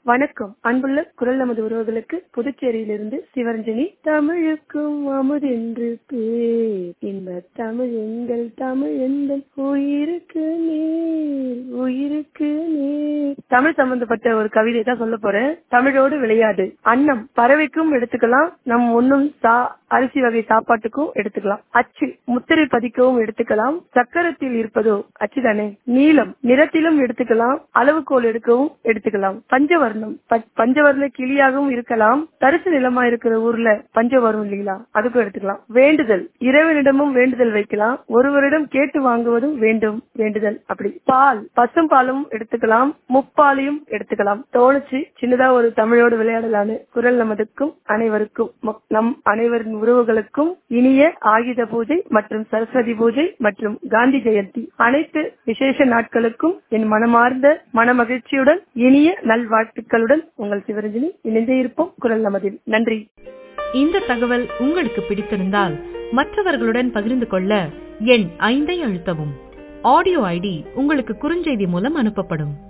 வணக்கம் அன்புள்ள குரல் நமது உறவுகளுக்கு புதுச்சேரியிலிருந்து சிவரஞ்சனி தமிழுக்கும் அமுதென்று பேர் இன்ப தமிழ் எங்கள் தமிழ் எங்கள் உயிருக்கு நேர் உயிருக்கு நேர் தமிழ் சம்பந்தப்பட்ட ஒரு கவிதை தான் சொல்ல போறேன் தமிழோடு விளையாடு அன்னம் பறவைக்கும் எடுத்துக்கலாம் நம் உண்ணும் சா அரிசி வகை சாப்பாட்டுக்கும் எடுத்துக்கலாம் அச்சு முத்திரை பதிக்கவும் எடுத்துக்கலாம் சக்கரத்தில் இருப்பதோ அச்சுதானே நீளம் நிறத்திலும் எடுத்துக்கலாம் அளவுகோல் எடுக்கவும் எடுத்துக்கலாம் பஞ்சவர்ணம் ப- பஞ்சவர்ண கிளியாகவும் இருக்கலாம் தரிசு நிலமா இருக்கிற ஊர்ல பஞ்சம் வரும் இல்லைங்களா அதுக்கும் எடுத்துக்கலாம் வேண்டுதல் இறைவனிடமும் வேண்டுதல் வைக்கலாம் ஒருவரிடம் கேட்டு வாங்குவதும் வேண்டும் வேண்டுதல் அப்படி பால் பசும் பாலும் எடுத்துக்கலாம் முப்பாலையும் எடுத்துக்கலாம் தோணுச்சு சின்னதா ஒரு தமிழோடு விளையாடலான்னு குரல் நமதுக்கும் அனைவருக்கும் மக்- நம் அனைவரின் உறவுகளுக்கும் இனிய ஆயுத பூஜை மற்றும் சரஸ்வதி பூஜை மற்றும் காந்தி ஜெயந்தி அனைத்து விசேஷ நாட்களுக்கும் என் மனமார்ந்த மனமகிழ்ச்சியுடன் இனிய நல்வாழ்த்துக்களுடன் உங்கள் சிவரஞ்சனி இணைந்தே இருப்போம் குரல் நமதில் நன்றி இந்த தகவல் உங்களுக்கு பிடித்திருந்தால் மற்றவர்களுடன் பகிர்ந்து கொள்ள எண் ஐந்தை அழுத்தவும் ஆடியோ ஐடி உங்களுக்கு குறுஞ்செய்தி மூலம் அனுப்பப்படும்